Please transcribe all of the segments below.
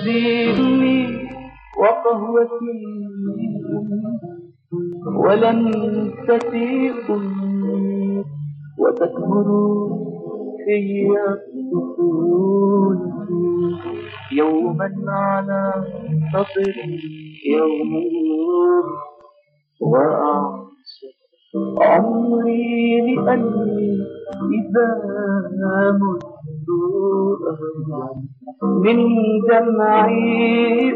تزيدني وقهوتي ولن تسيقني وتكبر في طفولتي يوما على سطري يوم وأعشق عمري لأني إذا مت أهلا من دمعي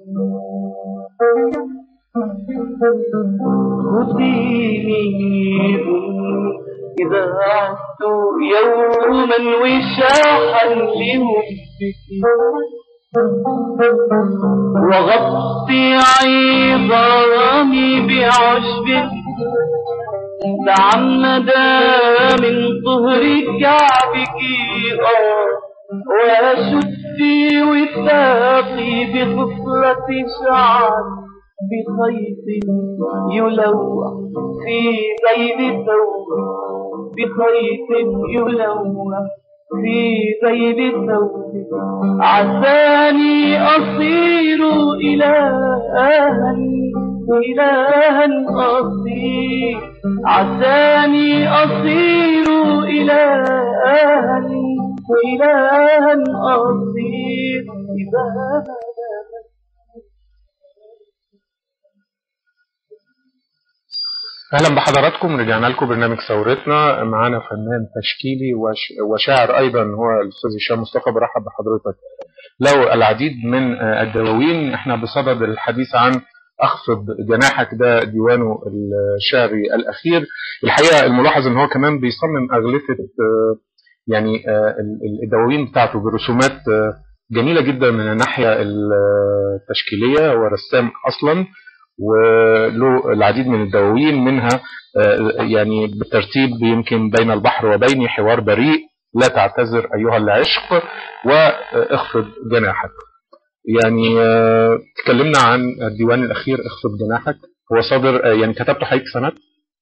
خذيني إذا عدت يوما وشاحا لهبك وغطي عظامي بعشب تعمد من ظهر كعبك وشدي وثاقي بخصلة شعر بخيط يلوح في ذيل ثوب بخيط يلوح في ذيل ثوب عساني أصير إلها إلها أصير عساني أصير إلها إلها أصير إذا اهلا بحضراتكم رجعنا لكم برنامج ثورتنا معانا فنان تشكيلي وش- وشاعر ايضا هو الاستاذ هشام مصطفى برحب بحضرتك له العديد من آه، الدواوين احنا بصدد الحديث عن اخفض جناحك ده ديوانه الشعري الاخير الحقيقه الملاحظ ان هو كمان بيصمم اغلفه آه، يعني آه، ال- ال- الدواوين بتاعته برسومات آه، جميله جدا من الناحيه التشكيليه هو رسام اصلا وله العديد من الدواوين منها آه، يعني بالترتيب يمكن بين البحر وبيني حوار بريء لا تعتذر أيها العشق واخفض جناحك يعني آه، تكلمنا عن الديوان الأخير اخفض جناحك هو صادر آه، يعني كتبته حقيقة سنة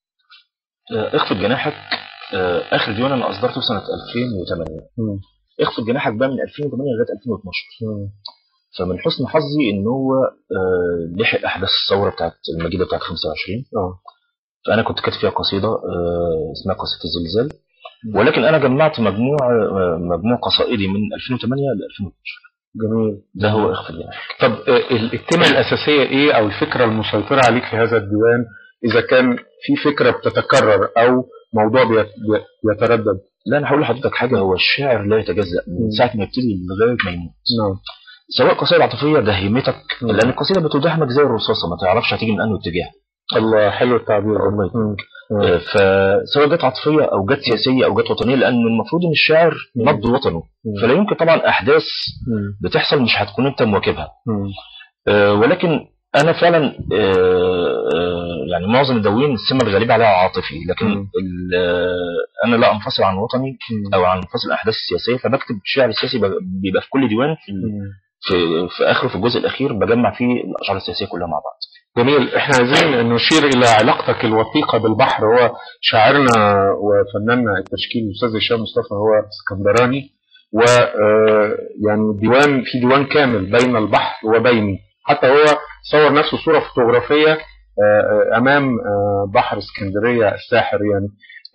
آه، اخفض جناحك آه، اخر ديوان انا اصدرته سنه 2008 اخفض جناحك بقى من 2008 لغايه 2012 فمن حسن حظي ان هو آه، لحق احداث الثوره بتاعت المجيده بتاعت 25 اه فانا كنت كاتب فيها قصيده آه، اسمها قصيده الزلزال ولكن انا جمعت مجموع آه، مجموع قصائدي من 2008 ل 2012 جميل ده هو اخفض جناحك طب آه، ال- التيمة الأساسية إيه أو الفكرة المسيطرة عليك في هذا الديوان إذا كان في فكرة بتتكرر أو موضوع بيت- بيتردد لا انا هقول لحضرتك حاجه هو الشاعر لا يتجزا من ساعه ما يبتدي لغايه ما يموت نعم سواء قصيده عاطفيه دهمتك مم. لان القصيده بتدعمك زي الرصاصه ما تعرفش هتيجي من انهي اتجاه الله حلو التعبير ده. الله مم. مم. آه، فسواء جت عاطفيه او جت سياسيه او جت وطنيه لان المفروض ان الشاعر مم. نبض وطنه مم. فلا يمكن طبعا احداث مم. بتحصل مش هتكون انت مواكبها مم. آه، ولكن انا فعلا آه، آه، يعني معظم الدواوين السمه الغالبه عليها عاطفي لكن مم. ال- آه، انا لا انفصل عن وطني مم. او عن انفصل الاحداث السياسيه فبكتب الشعر السياسي بيبقى- بيبقى في كل ديوان في ال- مم. في, في اخره في الجزء الاخير بجمع فيه الاشعار السياسيه كلها مع بعض جميل احنا عايزين نشير الى علاقتك الوثيقه بالبحر هو شاعرنا وفناننا التشكيل الاستاذ هشام مصطفى هو اسكندراني و آه، يعني ديوان في ديوان كامل بين البحر وبيني حتى هو صور نفسه صوره فوتوغرافيه آه، آه، امام آه، بحر اسكندريه الساحر يعني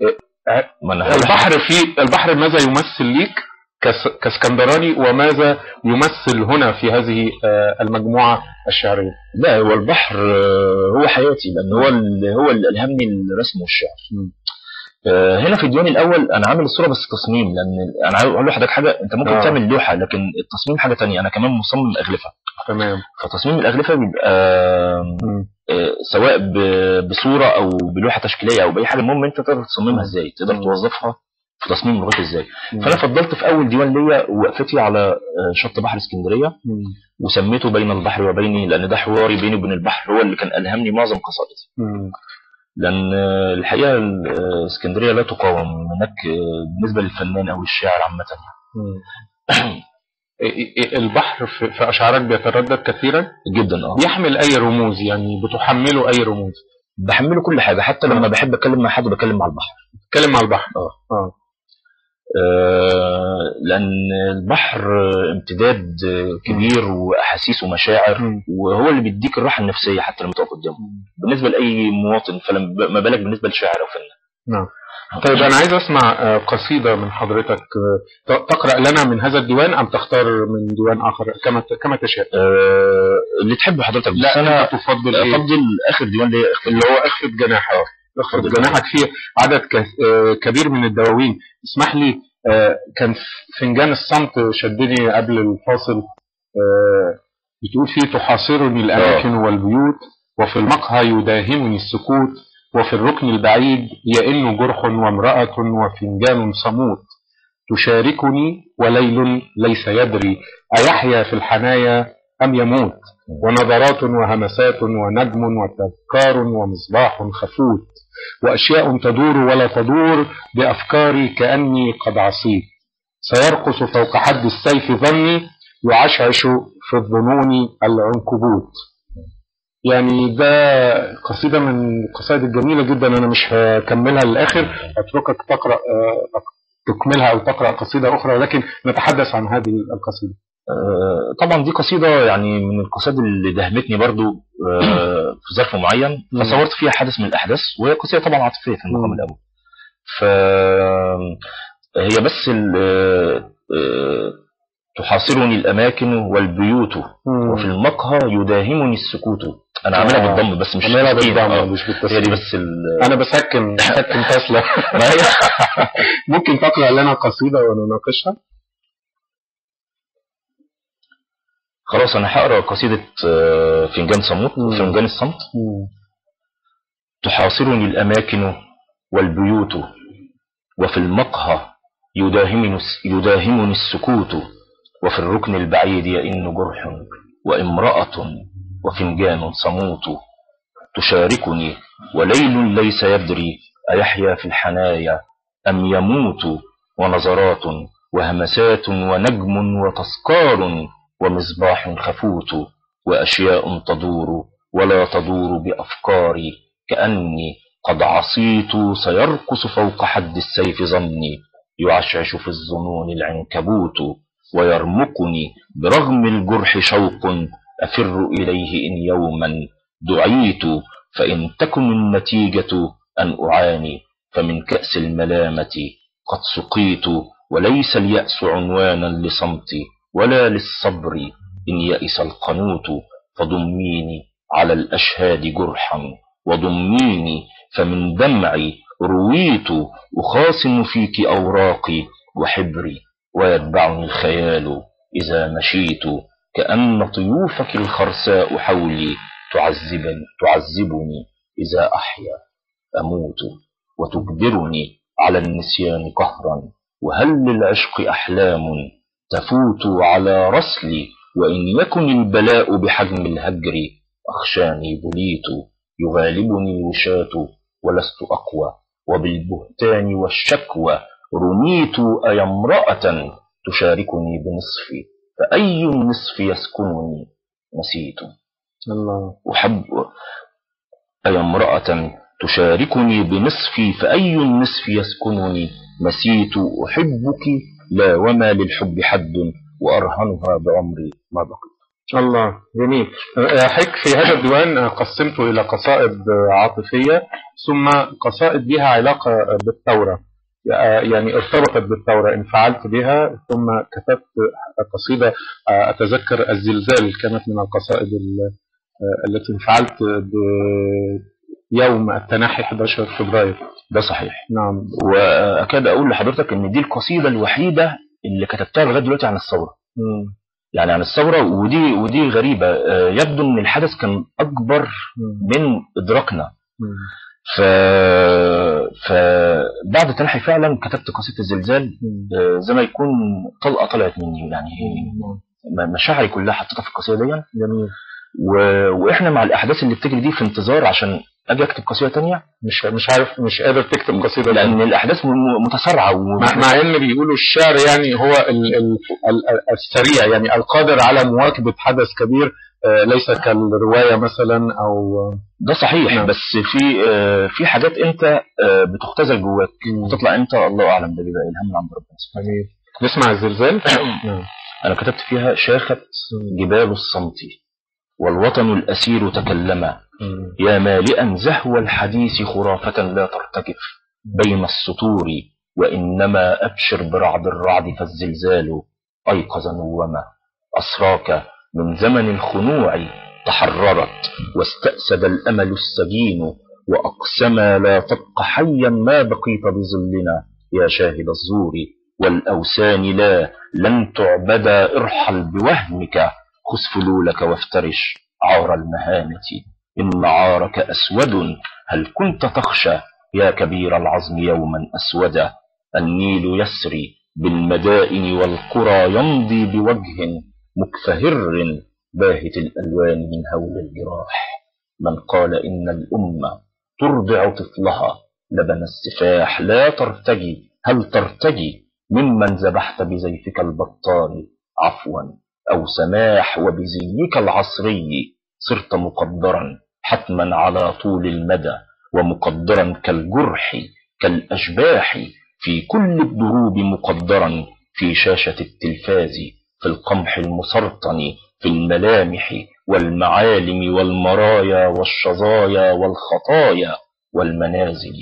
ما انا هقول البحر في البحر ماذا يمثل ليك كس- كاسكندراني وماذا يمثل هنا في هذه آه، المجموعه الشعريه لا هو البحر آه، هو حياتي لان هو ال- هو اللي الهمني الرسم والشعر مم. آه، هنا في الديوان الاول انا عامل الصوره بس تصميم لان انا عاوز اقول لحضرتك حاجه انت ممكن آه. تعمل لوحه لكن التصميم حاجه تانية انا كمان مصمم اغلفه تمام فتصميم الاغلفه بيبقى مم. آه، سواء ب- بصوره او بلوحه تشكيليه او باي حاجه المهم انت تقدر تصممها ازاي تقدر مم. توظفها في تصميم لغات ازاي مم. فانا فضلت في اول ديوان ليا وقفتي على آه، شط بحر اسكندريه مم. وسميته بين البحر وبيني لان ده حواري بيني وبين البحر هو اللي كان الهمني معظم قصائدي مم. لان آه، الحقيقه ال- آه، اسكندريه لا تقاوم هناك آه، بالنسبه للفنان او الشاعر عامه مم. إيه- إيه- البحر في في اشعارك بيتردد كثيرا جدا اه بيحمل اي رموز يعني بتحمله اي رموز بحمله كل حاجه حتى لما بحب اتكلم مع حد بتكلم مع البحر اتكلم مع البحر اه. اه آه، لان البحر امتداد كبير واحاسيس ومشاعر مم. وهو اللي بيديك الراحه النفسيه حتى لما تقف قدامه بالنسبه لاي مواطن فما بالك بالنسبه لشاعر او فنان نعم طيب أنا عايز أسمع آه، قصيدة من حضرتك آه، ت- تقرأ لنا من هذا الديوان أم تختار من ديوان آخر كما ت- كما تشاء آه، اللي تحبه حضرتك بس لا انا أنت تفضل إيه؟ افضل اخر ديوان ليا اللي هو اخفض جناحك اخفض جناحك فيه عدد ك- آه، كبير من الدواوين اسمح لي آه، كان فنجان الصمت شدني قبل الفاصل آه، بتقول فيه تحاصرني الأماكن والبيوت وفي المقهى يداهمني السكوت وفي الركن البعيد يئن جرح وامرأة وفنجان صموت تشاركني وليل ليس يدري أيحيا في الحنايا أم يموت ونظرات وهمسات ونجم وتذكار ومصباح خفوت وأشياء تدور ولا تدور بأفكاري كأني قد عصيت سيرقص فوق حد السيف ظني يعشعش في الظنون العنكبوت يعني ده قصيدة من القصائد الجميلة جدا أنا مش هكملها للآخر أتركك تقرأ آه، تكملها أو تقرأ قصيدة أخرى ولكن نتحدث عن هذه القصيدة آه، طبعا دي قصيده يعني من القصائد اللي دهمتني برضو آه، في ظرف معين مم. فصورت فيها حدث من الاحداث وهي قصيده طبعا عاطفيه في المقام مم. الاول ف هي بس ال- آه، آه، تحاصرني الاماكن والبيوت وفي المقهى يداهمني السكوت انا عاملها آه. بالضم بس مش عمالها تسكين. بالضم آه. مش هي بالتسكين دي بس ال... أنا بسكن بسكن فاصلة ما هي ممكن تقرأ لنا قصيدة ونناقشها خلاص انا هقرا قصيده آه، فنجان صموت مم. فنجان الصمت تحاصرني الأماكن والبيوت وفي المقهى يداهمني, يداهمني السكوت وفي الركن البعيد يئن جرح وامرأة وفنجان صموت تشاركني وليل ليس يدري أيحيا في الحنايا أم يموت ونظرات وهمسات ونجم وتذكار ومصباح خفوت وأشياء تدور ولا تدور بأفكاري كأني قد عصيت سيرقص فوق حد السيف ظني يعشعش في الظنون العنكبوت ويرمقني برغم الجرح شوق أفر إليه إن يوما دعيت فإن تكن النتيجة أن أعاني فمن كأس الملامة قد سقيت وليس اليأس عنوانا لصمتي ولا للصبر إن يئس القنوت فضميني على الأشهاد جرحا وضميني فمن دمعي رويت أخاصم فيك أوراقي وحبري ويتبعني الخيال إذا مشيت كأن طيوفك الخرساء حولي تعذبني, تعذبني إذا أحيا أموت وتجبرني على النسيان قهرا وهل للعشق أحلام تفوت على رسلي وإن يكن البلاء بحجم الهجر أخشاني بليت يغالبني الوشاة ولست أقوى وبالبهتان والشكوى رميت أي امرأة تشاركني بنصفي فأي النصف يسكنني نسيت الله أحب أي امرأة تشاركني بنصفي فأي النصف يسكنني نسيت أحبك لا وما للحب حد وأرهنها بعمري ما بقي الله جميل آه، حك في هذا الديوان آه، قسمته إلى قصائد آه، عاطفية ثم قصائد لها علاقة آه، بالثورة آه، يعني ارتبطت بالثورة انفعلت بها ثم كتبت قصيدة آه، أتذكر الزلزال كانت من القصائد ال- آه، التي انفعلت بيوم التنحي 11 فبراير ده صحيح نعم وأكاد أقول لحضرتك إن دي القصيدة الوحيدة اللي كتبتها لغاية دلوقتي عن الثورة مم. يعني عن الثورة ودي ودي غريبة آه، يبدو إن الحدث كان أكبر مم. من إدراكنا مم. ف... فبعد تنحي فعلا كتبت قصيدة الزلزال مم. آه، زي ما يكون طلقة طلعت مني يعني م- مشاعري كلها حطيتها في القصيدة دي جميل و... واحنا مع الاحداث اللي بتجري دي في انتظار عشان اجي اكتب قصيدة تانية مش مش عارف مش قادر تكتب قصيدة لان الاحداث م- م- متسارعة و... مع, مع ان بيقولوا الشعر يعني هو ال ال ال السريع يعني القادر على مواكبة حدث كبير آه، ليس كالرواية مثلا أو ده صحيح نعم. بس في آه، في حاجات انت آه، بتختزل جواك وتطلع انت الله اعلم ده بيبقى الهام من عند ربنا سبحانه جميل نسمع الزلزال نعم. انا كتبت فيها شاخت جبال الصمت والوطن الاسير تكلما يا مالئا زهو الحديث خرافة لا ترتكف بين السطور وإنما أبشر برعد الرعد فالزلزال أيقظ نوما أسراك من زمن الخنوع تحررت واستأسد الأمل السجين وأقسما لا تبق حيا ما بقيت بظلنا يا شاهد الزور والأوسان لا لن تعبدا ارحل بوهمك خذ فلولك وافترش عار المهانة إن عارك أسود هل كنت تخشى يا كبير العزم يوما أسودا النيل يسري بالمدائن والقرى يمضي بوجه مكفهر باهت الألوان من هول الجراح من قال إن الأمة ترضع طفلها لبن السفاح لا ترتجي هل ترتجي ممن ذبحت بزيفك البطال عفوا أو سماح وبزيك العصري صرت مقدرا حتما على طول المدى ومقدرا كالجرح كالأشباح في كل الدروب مقدرا في شاشة التلفاز في القمح المسرطن في الملامح والمعالم والمرايا والشظايا والخطايا والمنازل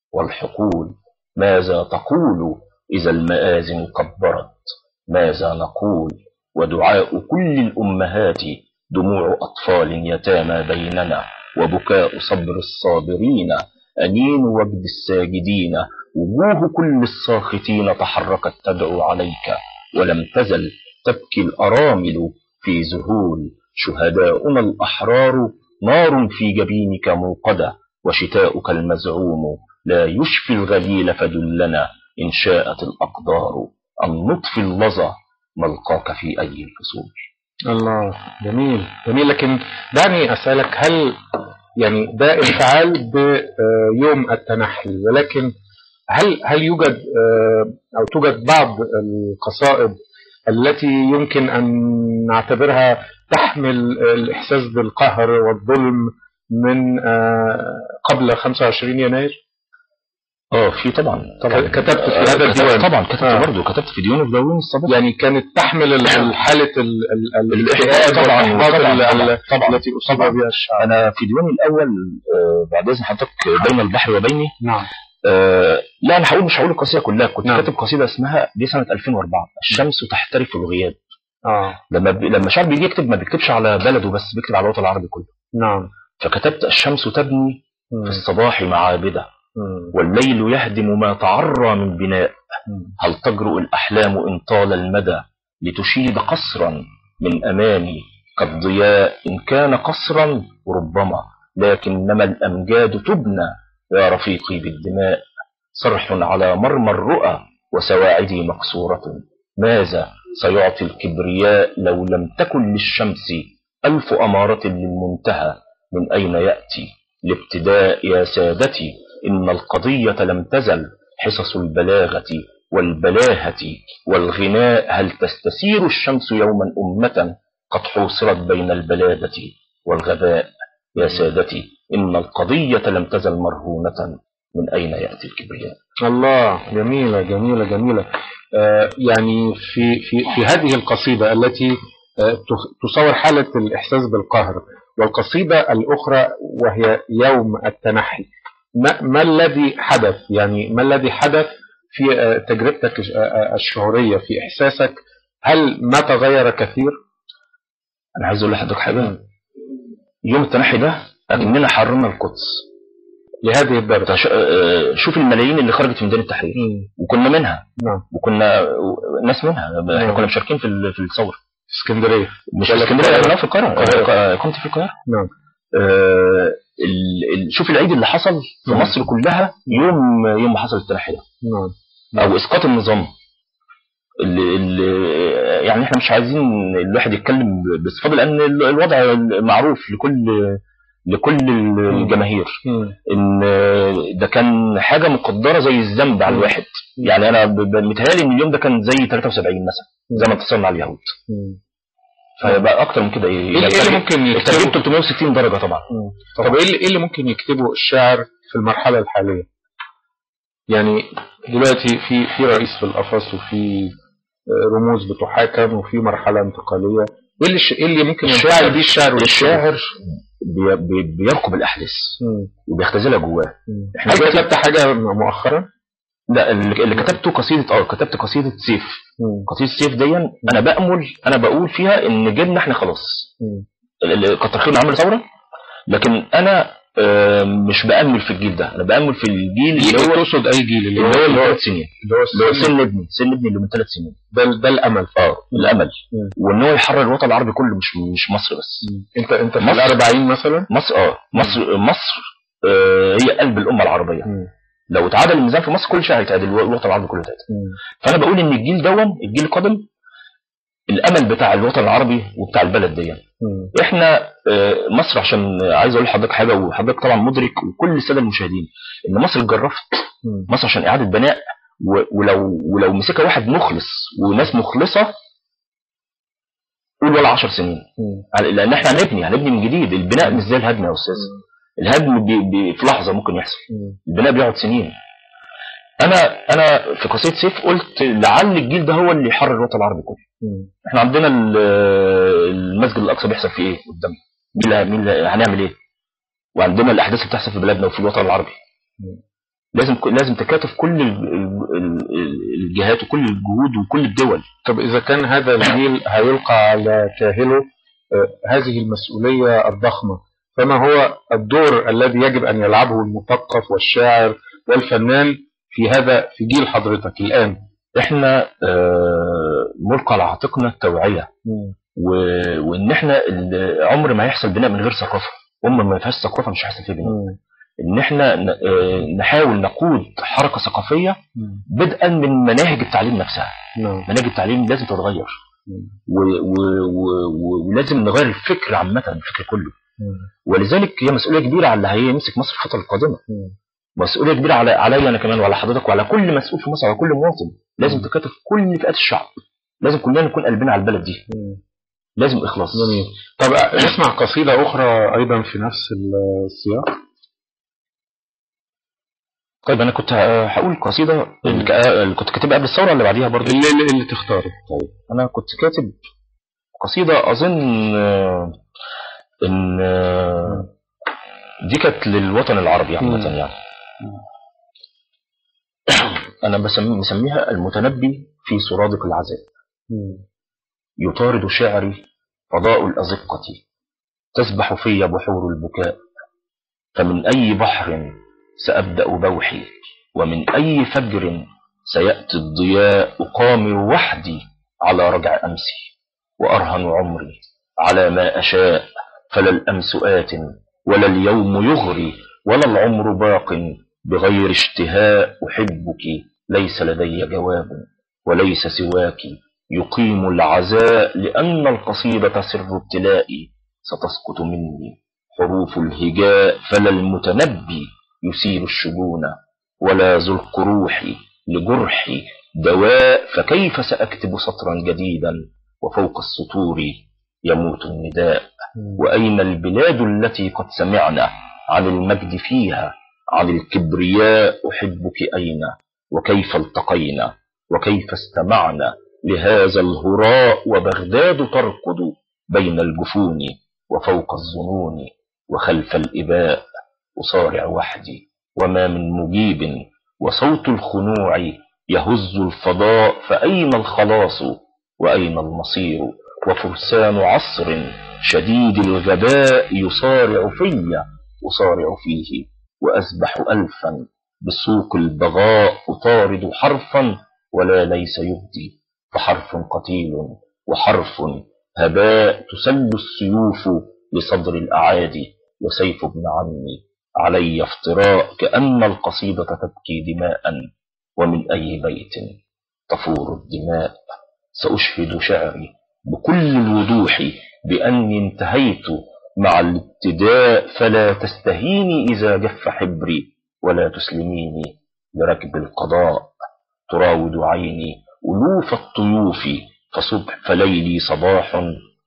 والحقول ماذا تقول إذا المآذن كبرت ماذا نقول ودعاء كل الأمهات دموع أطفال يتامى بيننا وبكاء صبر الصابرين أنين وجد الساجدين وجوه كل الساخطين تحركت تدعو عليك ولم تزل تبكي الأرامل في ذهول شهداؤنا الأحرار نار في جبينك موقدة وشتاؤك المزعوم لا يشفي الغليل فدلنا إن شاءت الأقدار أن نطفي اللظى ملقاك في أي الفصول الله جميل جميل لكن دعني أسألك هل يعني ده انفعال بيوم التنحي ولكن هل هل يوجد أو توجد بعض القصائد التي يمكن أن نعتبرها تحمل الإحساس بالقهر والظلم من قبل 25 يناير؟ اه في طبعا طبعا كتبت في هذا الديوان طبعا كتبت آه. برضه كتبت في ديوان الدواوين السابقه يعني كانت تحمل ال- حالة ال- ال- ال- الاحتواء طبعا والإحباط طبعا ال- طبعا, ال- طبعا. التي أصاب طبعا. بها الشعب انا في ديواني الاول آه، بعد اذن حضرتك بين البحر وبيني نعم آه، لا انا هقول مش هقول القصيده كلها كنت نعم. كاتب قصيده اسمها دي سنه 2004 الشمس تحترف الغياب اه لما ب... لما شعب بيجي يكتب ما بيكتبش على بلده بس بيكتب على الوطن العربي كله نعم فكتبت الشمس تبني مم. في الصباح معابده مم. والليل يهدم ما تعرى من بناء مم. هل تجرؤ الأحلام إن طال المدى لتشيد قصرا من أمامي كالضياء إن كان قصرا ربما لكنما الأمجاد تبنى يا رفيقي بالدماء صرح على مرمى الرؤى وسواعدي مكسورة ماذا سيعطي الكبرياء لو لم تكن للشمس ألف أمارة للمنتهى من أين يأتي الابتداء يا سادتي إن القضية لم تزل حصص البلاغة والبلاهة والغناء هل تستسير الشمس يوما أمة قد حوصرت بين البلادة والغباء يا سادتي إن القضية لم تزل مرهونة من أين يأتي الكبرياء الله جميلة جميلة جميلة آه يعني في في في هذه القصيدة التي آه تخ- تصور حالة الإحساس بالقهر والقصيدة الأخرى وهي يوم التنحي ما, ما الذي حدث يعني ما الذي حدث في آه تجربتك الش- آه، آه، الشعورية في إحساسك هل ما تغير كثير؟ أنا عايز أقول لحضرتك حاجة يوم التنحي ده أكننا حررنا القدس لهذه الدرجة تش- آه، شوف الملايين اللي خرجت من ميدان التحرير وكنا منها نعم وكنا ناس منها احنا نعم. كنا مشاركين في ال- في الثوره اسكندرية مش ولا في اسكندريه القاهرة؟ انا في القاهره القاهرة. آه، كنت في القاهره نعم آه، ال- ال- شوف العيد اللي حصل في نعم. مصر كلها يوم يوم ما حصل التنحي ده نعم او اسقاط النظام اللي اللي يعني احنا مش عايزين الواحد يتكلم باستفاضه لان ال- الوضع معروف لكل لكل الجماهير مم. ان ده كان حاجه مقدره زي الذنب على مم. الواحد يعني انا ب- ب- متهيألي ان اليوم ده كان زي 73 مثلا زي ما انتصرنا على اليهود مم. فيبقى اكتر من كده ايه ايه اللي إيه اللي ممكن الترجيب يكتبه 360 درجه طبعا طب ايه اللي, إيه اللي ممكن يكتبه الشاعر في المرحله الحاليه يعني دلوقتي في في رئيس في القفص وفي آه، رموز بتحاكم وفي مرحله انتقاليه ايه اللي ايه اللي ممكن ينفعل بيه الشاعر الشاعر بي بي بيرقب الاحداث وبيختزلها جواه احنا هل كتبت حاجه مؤخرا؟ لا اللي كتبته قصيده اه كتبت قصيده سيف قصيده سيف دي انا بامل انا بقول فيها ان جيلنا احنا خلاص كتر خيرنا عمل ثوره لكن انا آه، مش بامل في الجيل ده انا بامل في الجيل اللي هو تقصد اي جيل اللي هو اللي هو ثلاث سنين اللي هو سن ابني سن ابني اللي من ثلاث سنين ده ده الامل اه الامل وان هو يحرر الوطن العربي كله مش مش مصر بس انت انت في ال 40 مثلا مصر اه مصر مصر آه هي قلب الامه العربيه مم. لو اتعادل الميزان في مصر كل شيء هيتعادل الوطن العربي كله هيتعادل فانا بقول ان الجيل دون الجيل القادم الامل بتاع الوطن العربي وبتاع البلد دي احنا آه، مصر عشان عايز اقول لحضرتك حاجه وحضرتك طبعا مدرك وكل الساده المشاهدين ان مصر اتجرفت مصر عشان اعاده بناء ولو ولو مسكها واحد مخلص وناس مخلصه قول ولا 10 سنين لان احنا هنبني هنبني من جديد البناء مش زي الهدم يا استاذ الهدم بي بي في لحظه ممكن يحصل البناء بيقعد سنين انا انا في قصيده سيف قلت لعل الجيل ده هو اللي يحرر الوطن العربي كله احنا عندنا المسجد الاقصى بيحصل فيه ايه قدام مين مين هنعمل ايه وعندنا الاحداث اللي بتحصل في بلادنا وفي الوطن العربي لازم لازم تكاتف كل الجهات وكل الجهود وكل الدول طب اذا كان هذا الجيل هيلقى على كاهله آه، هذه المسؤوليه الضخمه فما هو الدور الذي يجب ان يلعبه المثقف والشاعر والفنان في هذا في جيل حضرتك الان احنا آه، ملقى على عاتقنا التوعيه و... وان احنا عمر ما هيحصل بناء من غير ثقافه عمر ما فيهاش ثقافه مش هيحصل فيه بناء ان احنا آه، نحاول نقود حركه ثقافيه بدءا من مناهج التعليم نفسها مناهج التعليم لازم تتغير و... و... و... ولازم نغير الفكر عامه الفكر كله ولذلك هي مسؤوليه كبيره على اللي هيمسك مصر الفتره القادمه مسؤوليه كبيره على عليا انا كمان وعلى حضرتك وعلى كل مسؤول في مصر وعلى كل مواطن لازم تكاتف كل فئات الشعب لازم كلنا نكون قلبنا على البلد دي لازم اخلاص جميل طب نسمع قصيده اخرى ايضا في نفس السياق طيب انا كنت هقول قصيده اللي كنت كاتبها قبل الثوره اللي بعديها برضه اللي, اللي, اللي تختاره طيب انا كنت كاتب قصيده اظن ان دي كانت للوطن العربي عامه يعني أنا بسميها المتنبي في سرادق العذاب يطارد شعري فضاء الأزقة تسبح في بحور البكاء فمن أي بحر سأبدأ بوحي ومن أي فجر سيأتي الضياء أقامر وحدي على رجع أمسي وأرهن عمري على ما أشاء فلا الأمس آت ولا اليوم يغري ولا العمر باق بغير اشتهاء أحبك ليس لدي جواب وليس سواك يقيم العزاء لأن القصيدة سر ابتلائي ستسقط مني حروف الهجاء فلا المتنبي يسيل الشجون ولا ذو القروح لجرحي دواء فكيف سأكتب سطرا جديدا وفوق السطور يموت النداء وأين البلاد التي قد سمعنا عن المجد فيها عن الكبرياء أحبك أين وكيف التقينا وكيف استمعنا لهذا الهراء وبغداد ترقد بين الجفون وفوق الظنون وخلف الإباء أصارع وحدي وما من مجيب وصوت الخنوع يهز الفضاء فأين الخلاص وأين المصير وفرسان عصر شديد الغباء يصارع في أصارع فيه وأسبح ألفا بسوق البغاء أطارد حرفا ولا ليس يهدي فحرف قتيل وحرف هباء تسل السيوف لصدر الأعادي وسيف ابن عمي علي افتراء كأن القصيدة تبكي دماء ومن أي بيت تفور الدماء سأشهد شعري بكل الوضوح بأني انتهيت مع الابتداء فلا تستهيني إذا جف حبري ولا تسلميني لركب القضاء تراود عيني ألوف الطيوف فصبح فليلي صباح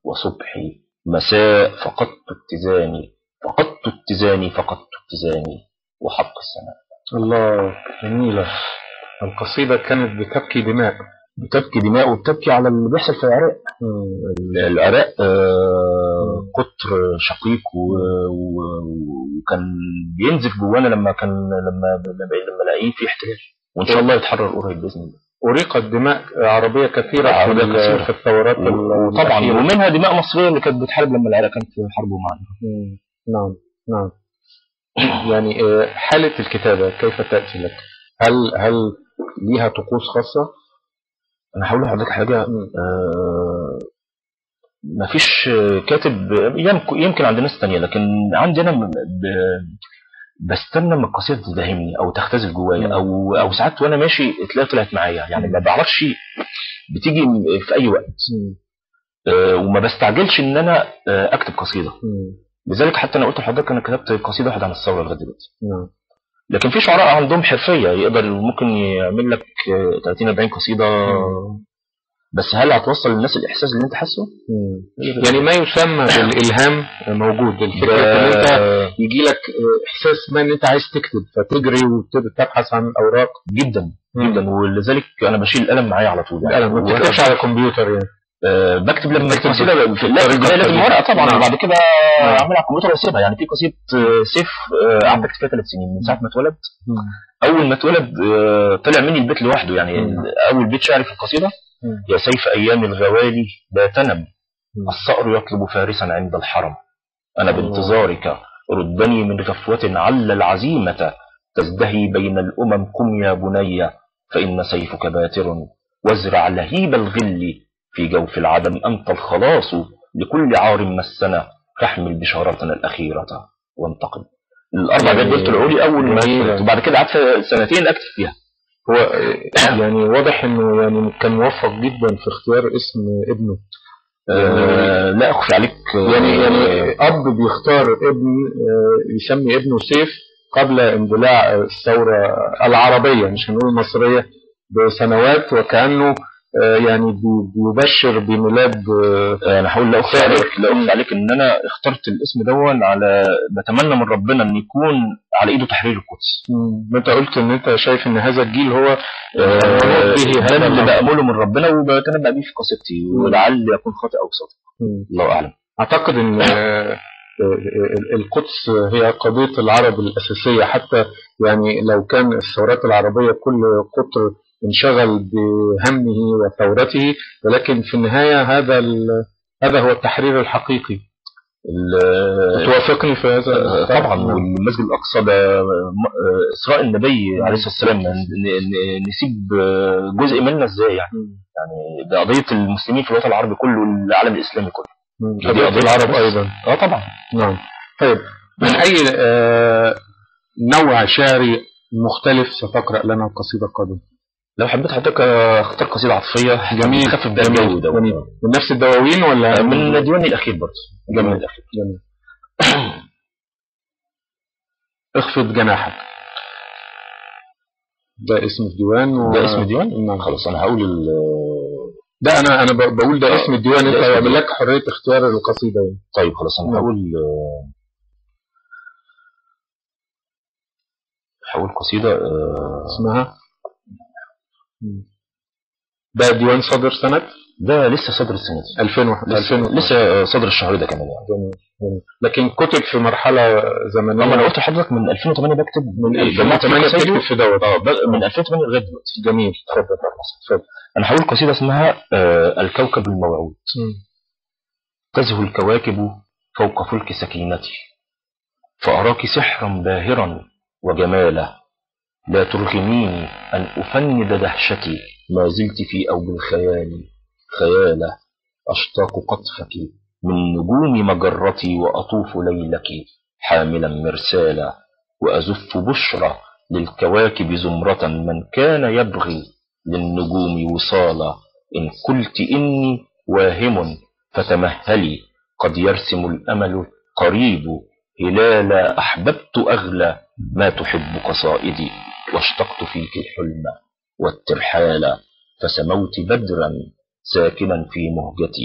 وصبحي مساء فقدت اتزاني فقدت اتزاني فقدت اتزاني وحق السماء الله جميلة القصيدة كانت بتبكي دماء بتبكي دماء وبتبكي على اللي بيحصل في العراق العراق آه، قطر شقيق و- و- وكان بينزف جوانا لما كان لما لما لما الاقيه في احتلال وان شاء الله يتحرر قريب باذن الله أريقت دماء عربية كثيرة في, عربية ال- كثيرة. في الثورات طبعا الأخيرة. ومنها دماء مصريه اللي كانت بتحارب لما العراق كانت في حرب معانا مم. نعم نعم يعني آه، حالة الكتابة كيف تأتي لك؟ هل هل ليها طقوس خاصة؟ انا هقول لحضرتك حاجه آه، مفيش كاتب يمكن يمكن عند ناس تانية لكن عندي انا ب- ب- بستنى من القصيده تداهمني او تختزل جوايا او او ساعات وانا ماشي تلاقيها طلعت معايا يعني ما بعرفش بتيجي في اي وقت آه، وما بستعجلش ان انا آه، اكتب قصيده مم. لذلك حتى انا قلت لحضرتك انا كتبت قصيده واحده عن الثوره لغايه دلوقتي نعم لكن في شعراء عندهم حرفيه يقدر ممكن يعمل لك آه، 30 40 قصيده بس هل هتوصل للناس الاحساس اللي انت حاسه؟ مم. يعني ما يسمى بالإلهام موجود الفكرة إن أنت ده يجي لك إحساس ما إن أنت عايز تكتب فتجري وتبحث عن الأوراق جدا جدا ولذلك انا بشيل القلم معايا على طول يعني القلم ما بتكتبش على الكمبيوتر يعني أه بكتب لما بتكتب القصيده في في لا الطريقة لا، لازم الطبيعية. ورقه طبعا نعم. وبعد كده نعم. اعملها على الكمبيوتر واسيبها يعني في قصيده آه، سيف آه، قعدت اكتب فيها ثلاث سنين من ساعه ما اتولد اول ما اتولد آه، طلع مني البيت لوحده يعني مم. اول بيت شعري في القصيده مم. يا سيف ايام الغوالي لا تنم مم. الصقر يطلب فارسا عند الحرم انا بانتظارك ردني من غفوه عل العزيمه تزدهي بين الامم قم يا بني فان سيفك باتر وازرع لهيب الغل في جوف العدم انت الخلاص لكل عار مسنا فاحمل بشارتنا الاخيره وانتقم الاربع بيت دول طلعوا لي اول ما جميل. اتولدت. وبعد كده قعدت سنتين اكتب فيها هو يعني واضح إنه يعني كان موفق جدا في اختيار اسم ابنه آه لا اخفي عليك آه، يعني يعني اب بيختار ابن آه، يسمي ابنه سيف قبل اندلاع الثوره العربيه مش هنقول المصريه بسنوات وكانه آه، يعني بي- بيبشر بميلاد آه، انا هقول لا اخفي عليك لا اخفي عليك ان انا اخترت الاسم دون على بتمنى من ربنا ان يكون على ايده تحرير القدس ما انت قلت ان انت شايف ان هذا الجيل هو آه، منوط به ده هذا اللي الأمر. بأمله من ربنا وبتنبأ بيه في قصيدتي ولعل يكون خاطئ او صادق مم. الله اعلم اعتقد ان آه، آه، القدس هي قضيه العرب الاساسيه حتى يعني لو كان الثورات العربيه كل قطر انشغل بهمه وثورته ولكن في النهايه هذا ال- هذا هو التحرير الحقيقي ال- توافقني في هذا آه، طبعا والمسجد الاقصى ده م- آه، اسراء النبي عليه الصلاه والسلام ن- ن- نسيب آه، جزء منا ازاي يعني مم. يعني ده قضيه المسلمين في الوطن العربي كله والعالم الاسلامي كله مم. دي قضيه قضية العرب بس. ايضا اه طبعا نعم طيب من اي آه، نوع شعري مختلف ستقرا لنا القصيده القادمه لو حبيت حضرتك آه، اختار قصيده عاطفيه جميل. خفف بيها جميل. الجو ده جميل. من نفس الدواوين ولا آه، من ديواني الاخير برضه جميل. ديواني الاخير جميل اخفض جناحك ده اسم الديوان و... ده اسم الديوان نعم خلاص انا هقول ال- ده انا انا ب- بقول ده آه. اسم الديوان ده انت اسم يعمل لك حريه اختيار القصيده يعني. طيب خلاص انا نعم. هقول آه، هقول قصيده آه، اسمها مم. ده ديوان صدر سنه ده لسه صدر السنه دي 2000 لسه, 2000 لسه آه، صدر الشهر ده كمان يعني جميل. جميل. لكن كتب في مرحله زمنيه طبعا انا قلت لحضرتك من 2008 بكتب من جمعت 2008 قصايد بتكتب في دوت اه ب- من 2008 لغايه دلوقتي جميل اتفضل اتفضل انا هقول قصيده اسمها آه، الكوكب الموعود تزهو الكواكب فوق فلك سكينتي فأراك سحرا باهرا وجمالا لا ترغميني أن أفند دهشتي ما زلت في أوج الخيال خيالا أشتاق قطفك من نجوم مجرتي وأطوف ليلك حاملا مرسالا وأزف بشرى للكواكب زمرة من كان يبغي للنجوم وصالا إن قلت إني واهم فتمهلي قد يرسم الأمل قريب هلالا أحببت أغلى ما تحب قصائدي واشتقت فيك الحلم والترحال فسموت بدرا ساكنا في مهجتي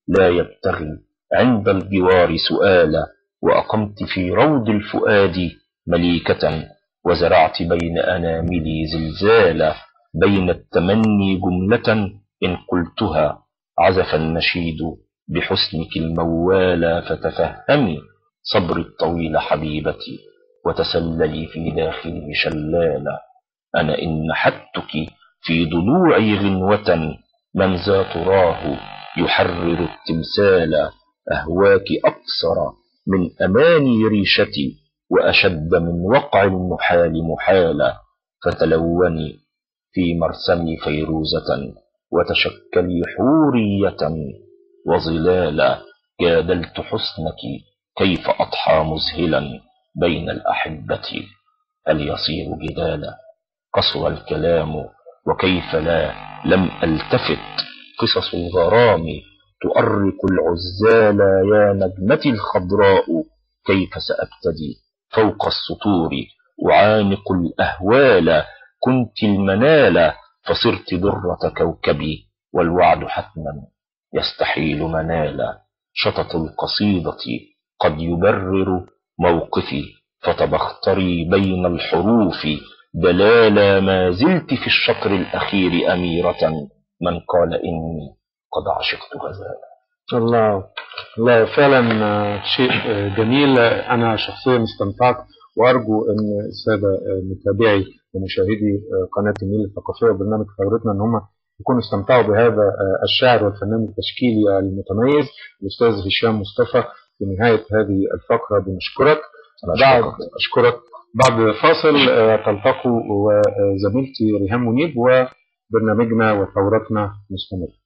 لا يبتغي عند الجوار سؤالا وأقمت في روض الفؤاد مليكة وزرعت بين أناملي زلزالا بين التمني جملة إن قلتها عزف النشيد بحسنك الموالى فتفهمي صبري الطويل حبيبتي وتسللي في داخلي شلالا أنا إن نحتك في ضلوعي غنوة من ذا تراه يحرر التمثال أهواك أقصر من أماني ريشتي وأشد من وقع المحال محالا فتلوني في مرسمي فيروزة وتشكلي حورية وظلالا جادلت حسنك كيف أضحى مذهلا بين الأحبة هل يصير جدالا قصر الكلام وكيف لا لم ألتفت قصص الغرام تؤرق العزال يا نجمتي الخضراء كيف سأبتدي فوق السطور أعانق الأهوال كنت المنال فصرت درة كوكبي والوعد حتما يستحيل منالا شطط القصيدة قد يبرر موقفي فتبختري بين الحروف دلالا ما زلت في الشطر الأخير أميرة من قال إني قد عشقت غزالا الله الله فعلا شيء جميل أنا شخصيا استمتعت وأرجو أن السادة متابعي ومشاهدي قناة النيل الثقافية وبرنامج ثورتنا أن هم يكونوا استمتعوا بهذا الشاعر والفنان التشكيلي المتميز الأستاذ هشام مصطفى في نهاية هذه الفقرة بنشكرك بعد أشكرك بعد فاصل تلتقوا وزميلتي ريهام منيب وبرنامجنا وثورتنا مستمر